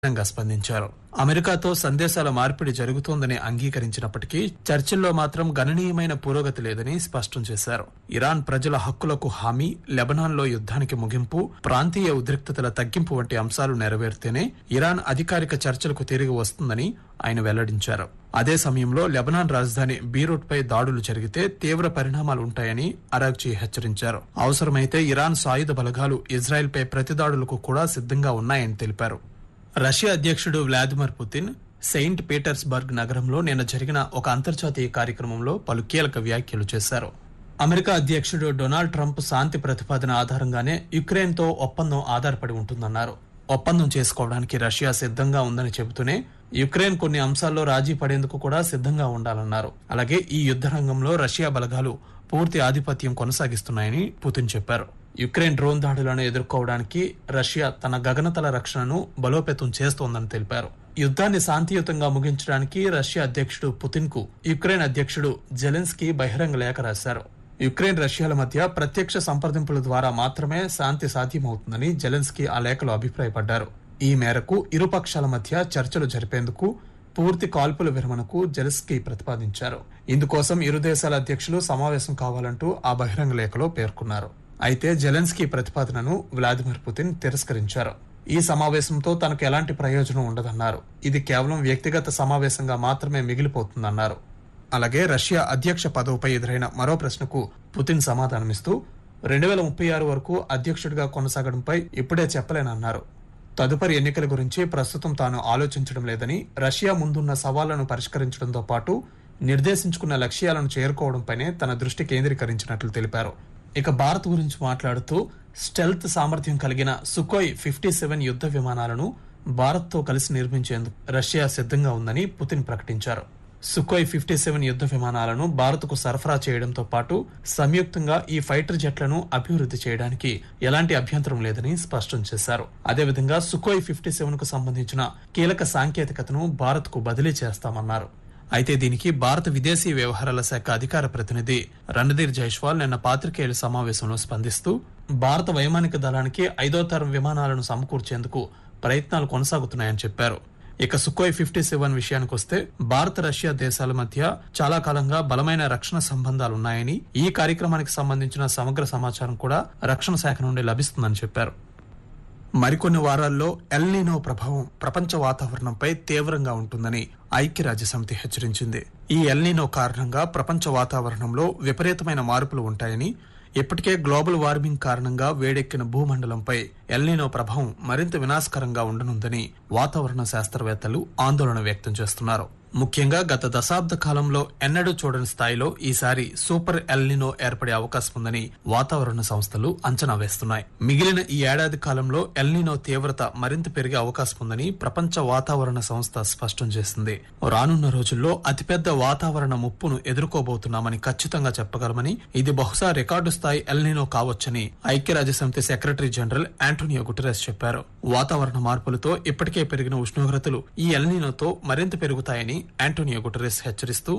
గా స్పందించారు అమెరికాతో సందేశాల మార్పిడి జరుగుతోందని అంగీకరించినప్పటికీ చర్చల్లో మాత్రం గణనీయమైన పురోగతి లేదని స్పష్టం చేశారు ఇరాన్ ప్రజల హక్కులకు హామీ లెబనాన్లో యుద్ధానికి ముగింపు ప్రాంతీయ ఉద్రిక్తతల తగ్గింపు వంటి అంశాలు నెరవేరితేనే ఇరాన్ అధికారిక చర్చలకు తిరిగి వస్తుందని ఆయన వెల్లడించారు అదే సమయంలో లెబనాన్ రాజధాని బీరూట్ పై దాడులు జరిగితే తీవ్ర పరిణామాలు ఉంటాయని అరాగ్జీ హెచ్చరించారు అవసరమైతే ఇరాన్ సాయుధ బలగాలు ఇజ్రాయెల్ పై ప్రతిదాడులకు కూడా సిద్ధంగా ఉన్నాయని తెలిపారు రష్యా అధ్యక్షుడు వ్లాదిమిర్ పుతిన్ సెయింట్ పీటర్స్బర్గ్ నగరంలో నిన్న జరిగిన ఒక అంతర్జాతీయ కార్యక్రమంలో పలు కీలక వ్యాఖ్యలు చేశారు అమెరికా అధ్యక్షుడు డొనాల్డ్ ట్రంప్ శాంతి ప్రతిపాదన ఆధారంగానే యుక్రెయిన్ తో ఒప్పందం ఆధారపడి ఉంటుందన్నారు ఒప్పందం చేసుకోవడానికి రష్యా సిద్ధంగా ఉందని చెబుతూనే యుక్రెయిన్ కొన్ని అంశాల్లో రాజీ పడేందుకు కూడా సిద్ధంగా ఉండాలన్నారు అలాగే ఈ యుద్ధ రంగంలో రష్యా బలగాలు పూర్తి ఆధిపత్యం కొనసాగిస్తున్నాయని పుతిన్ చెప్పారు యుక్రెయిన్ డ్రోన్ దాడులను ఎదుర్కోవడానికి రష్యా తన గగనతల రక్షణను బలోపేతం చేస్తోందని తెలిపారు యుద్ధాన్ని శాంతియుతంగా ముగించడానికి రష్యా అధ్యక్షుడు పుతిన్ కు యుక్రెయిన్ అధ్యక్షుడు జెలెన్స్కీ బహిరంగ లేఖ రాశారు యుక్రెయిన్ రష్యాల మధ్య ప్రత్యక్ష సంప్రదింపుల ద్వారా మాత్రమే శాంతి సాధ్యమవుతుందని జెలెన్స్కీ ఆ లేఖలో అభిప్రాయపడ్డారు ఈ మేరకు ఇరు పక్షాల మధ్య చర్చలు జరిపేందుకు పూర్తి కాల్పుల విరమణకు జెలెన్స్కీ ప్రతిపాదించారు ఇందుకోసం ఇరు దేశాల అధ్యక్షులు సమావేశం కావాలంటూ ఆ బహిరంగ లేఖలో పేర్కొన్నారు అయితే జెలెన్స్కీ ప్రతిపాదనను వ్లాదిమిర్ పుతిన్ తిరస్కరించారు ఈ సమావేశంతో తనకు ఎలాంటి ప్రయోజనం ఉండదన్నారు ఇది కేవలం వ్యక్తిగత సమావేశంగా మాత్రమే మిగిలిపోతుందన్నారు అలాగే రష్యా అధ్యక్ష పదవిపై ఎదురైన మరో ప్రశ్నకు పుతిన్ సమాధానమిస్తూ రెండు వేల ముప్పై ఆరు వరకు అధ్యక్షుడిగా కొనసాగడంపై ఇప్పుడే చెప్పలేనన్నారు తదుపరి ఎన్నికల గురించి ప్రస్తుతం తాను ఆలోచించడం లేదని రష్యా ముందున్న సవాళ్లను పరిష్కరించడంతో పాటు నిర్దేశించుకున్న లక్ష్యాలను చేరుకోవడంపైనే తన దృష్టి కేంద్రీకరించినట్లు తెలిపారు ఇక భారత్ గురించి మాట్లాడుతూ స్టెల్త్ సామర్థ్యం కలిగిన సుకోయ్ ఫిఫ్టీ సెవెన్ యుద్ధ విమానాలను భారత్ తో కలిసి నిర్మించేందుకు రష్యా సిద్ధంగా ఉందని పుతిన్ ప్రకటించారు సుకోయ్ ఫిఫ్టీ సెవెన్ యుద్ధ విమానాలను భారత్ కు సరఫరా చేయడంతో పాటు సంయుక్తంగా ఈ ఫైటర్ జెట్లను అభివృద్ధి చేయడానికి ఎలాంటి అభ్యంతరం లేదని స్పష్టం చేశారు అదేవిధంగా సుకోయ్ ఫిఫ్టీ సెవెన్ కు సంబంధించిన కీలక సాంకేతికతను భారత్ కు బదిలీ చేస్తామన్నారు అయితే దీనికి భారత విదేశీ వ్యవహారాల శాఖ అధికార ప్రతినిధి రణధీర్ జైష్వాల్ నిన్న పాత్రికేయుల సమావేశంలో స్పందిస్తూ భారత వైమానిక దళానికి ఐదో తరం విమానాలను సమకూర్చేందుకు ప్రయత్నాలు కొనసాగుతున్నాయని చెప్పారు ఇక సుకోయ్ ఫిఫ్టీ సెవెన్ విషయానికొస్తే భారత రష్యా దేశాల మధ్య చాలా కాలంగా బలమైన రక్షణ సంబంధాలున్నాయని ఈ కార్యక్రమానికి సంబంధించిన సమగ్ర సమాచారం కూడా రక్షణ శాఖ నుండి లభిస్తుందని చెప్పారు మరికొన్ని వారాల్లో ఎల్నీనో ప్రభావం ప్రపంచ వాతావరణంపై తీవ్రంగా ఉంటుందని ఐక్యరాజ్యసమితి హెచ్చరించింది ఈ ఎల్నీనో కారణంగా ప్రపంచ వాతావరణంలో విపరీతమైన మార్పులు ఉంటాయని ఇప్పటికే గ్లోబల్ వార్మింగ్ కారణంగా వేడెక్కిన భూమండలంపై ఎల్నీనో ప్రభావం మరింత వినాశకరంగా ఉండనుందని వాతావరణ శాస్త్రవేత్తలు ఆందోళన వ్యక్తం చేస్తున్నారు ముఖ్యంగా గత దశాబ్ద కాలంలో ఎన్నడూ చూడని స్థాయిలో ఈసారి సూపర్ ఎల్నినో ఏర్పడే అవకాశం ఉందని వాతావరణ సంస్థలు అంచనా వేస్తున్నాయి మిగిలిన ఈ ఏడాది కాలంలో ఎల్నినో తీవ్రత మరింత పెరిగే అవకాశం ఉందని ప్రపంచ వాతావరణ సంస్థ స్పష్టం చేసింది రానున్న రోజుల్లో అతిపెద్ద వాతావరణ ముప్పును ఎదుర్కోబోతున్నామని ఖచ్చితంగా చెప్పగలమని ఇది బహుశా రికార్డు స్థాయి ఎల్నినో కావచ్చని ఐక్యరాజ్యసమితి సెక్రటరీ జనరల్ ఆంటోనియో గుటెరస్ చెప్పారు వాతావరణ మార్పులతో ఇప్పటికే పెరిగిన ఉష్ణోగ్రతలు ఈ ఎల్నినోతో మరింత పెరుగుతాయని ఆంటోనియో గుటెరస్ హెచ్చరిస్తూ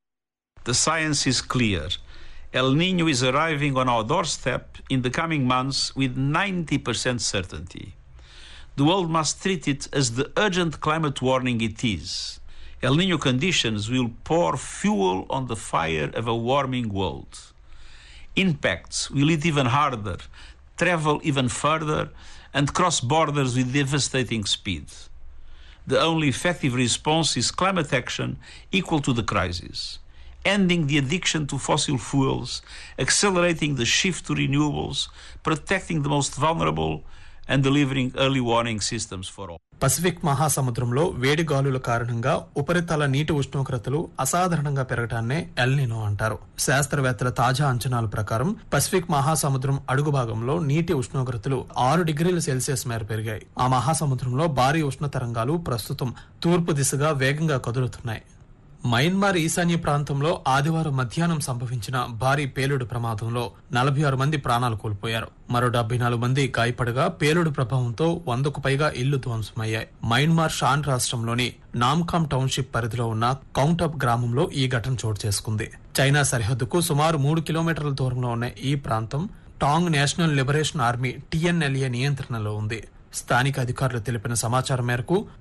The science is clear. El Nino is arriving on our doorstep in the coming months with 90% certainty. The world must treat it as the urgent climate warning it is. El Nino conditions will pour fuel on the fire of a warming world. Impacts will hit even harder, travel even further, and cross borders with devastating speed. The only effective response is climate action equal to the crisis, ending the addiction to fossil fuels, accelerating the shift to renewables, protecting the most vulnerable, and delivering early warning systems for all. Pacific మహాసముద్రంలో వేడి గాలుల కారణంగా ఉపరితల నీటి ఉష్ణోగ్రతలు అసాధారణంగా పెరగటాన్నే El Niño అంటారు శాస్త్రవేత్తల తాజా అంచనాల ప్రకారం పసిఫిక్ మహాసముద్రం అడుగు భాగంలో నీటి ఉష్ణోగ్రతలు ఆరు డిగ్రీల సెల్సియస్ మేర పెరిగాయి ఆ మహాసముద్రంలో భారీ ఉష్ణ తరంగాలు ప్రస్తుతం తూర్పు దిశగా వేగంగా కదులుతున్నాయి మయన్మార్ ఈశాన్య ప్రాంతంలో ఆదివారం మధ్యాహ్నం సంభవించిన భారీ పేలుడు ప్రమాదంలో నలభై ఆరు మంది ప్రాణాలు కోల్పోయారు మరో డెబ్బై నాలుగు మంది గాయపడగా పేలుడు ప్రభావంతో వందకు పైగా ఇళ్లు ధ్వంసమయ్యాయి మయన్మార్ షాన్ రాష్ట్రంలోని నామ్కామ్ టౌన్షిప్ పరిధిలో ఉన్న కౌంటప్ గ్రామంలో ఈ ఘటన చోటు చేసుకుంది చైనా సరిహద్దుకు సుమారు మూడు కిలోమీటర్ల దూరంలో ఉన్న ఈ ప్రాంతం Ta'ang National Liberation Army TNLA నియంత్రణలో ఉంది స్థానిక అధికారులు తెలిపిన సమాచారం మేరకు